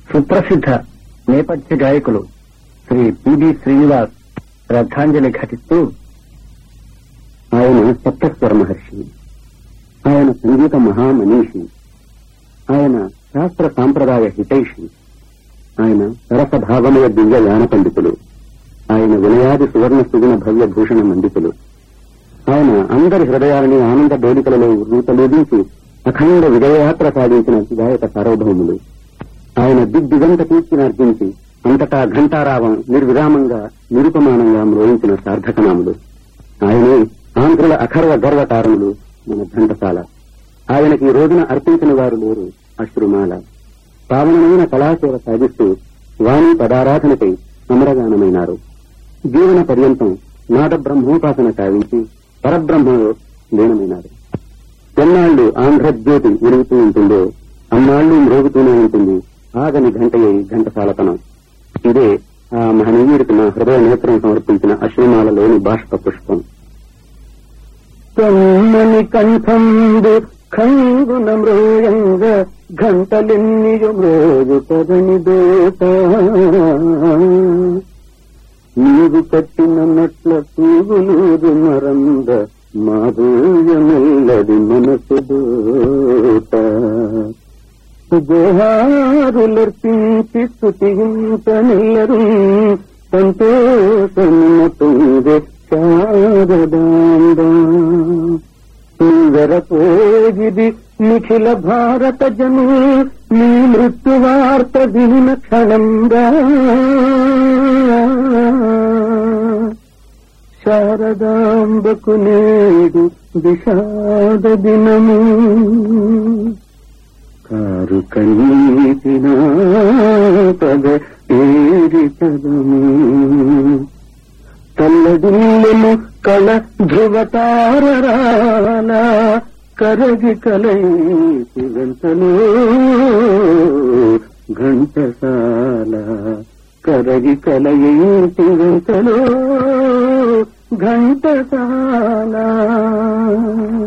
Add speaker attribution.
Speaker 1: సుప్రసిద్ధ నేపథ్య గాయకులు శ్రీ పిబి శ్రీనివాస్ శ్రద్ధాంజలి ఘటిస్తూ
Speaker 2: ఆయన సప్తస్వర మహర్షి ఆయన సంగీత మహామనీషి ఆయన శాస్త్ర సాంప్రదాయ హితైషి ఆయన సరస భావమయ దివ్య యాన పండితులు ఆయన వినయాది సువర్ణ సుగుణ భవ్య భూషణ మండితులు ఆయన అందరి హృదయాలని ఆనంద బేడికలలో రూపలేదించి అఖండ విజయయాత్ర సాగించిన గాయక సార్వభౌములు ఆయన దిగ్దిగంత కీర్తినార్జించి అంతటా ఘంటారావం నిర్విరామంగా నిరుపమానంగా మ్రోయించిన సార్థకనాములు ఆయనే ఆంధ్రుల అఖర్వ గర్వ కారణులు మన ఘంటసాల ఆయనకి ఈ రోజున అర్పించిన వారు లేరు అశ్రుమాల పావనమైన కళాసేవ సాగిస్తూ వాణి పదారాధనపై సమరగానమైనారు జీవన పర్యంతం నాద బ్రహ్మోపాసన సాగించి పరబ్రహ్మలో లీనమైనారు ఎన్నాళ్లు ఆంధ్రజ్యోతి వెలుగుతూ ఉంటుందో అన్నాళ్లు మ్రోగుతూనే ఉంటుంది ఆగని ఘంటయే ఘంటసాలతనం ఇదే ఆ మహనీయుడికి నా హృదయ నేత్రం సమర్పించిన అశ్వమాలలోని బాష్ప పుష్పం
Speaker 1: తమ్మని కంఠంబు ఖంగున మ్రోయంగ ఘంటలెన్నియు మ్రోజు పదని దోట నీవు కట్టిన మెట్ల తూగులూరు మరంద మాధుర్యమెల్లది మనసు దోట జోహారులర్పించి స్థుతించనిల్లరు సంతోషముతుందే శారదాంబ నీవెరపోగిది నిఖిల భారత జను నీ మృత్యు వార్త వినిన క్షణంగా శారదాంబకు నేడు విషాద దినము
Speaker 2: కారు కన్నీటినా పద ఏరి పదము
Speaker 1: కల్లడిల్లెను కళ ధ్రువతారరాల కరగి కలై గంటలో
Speaker 2: ఘంటసాల కరగి కలయేటి గంటలో
Speaker 1: ఘంటసాల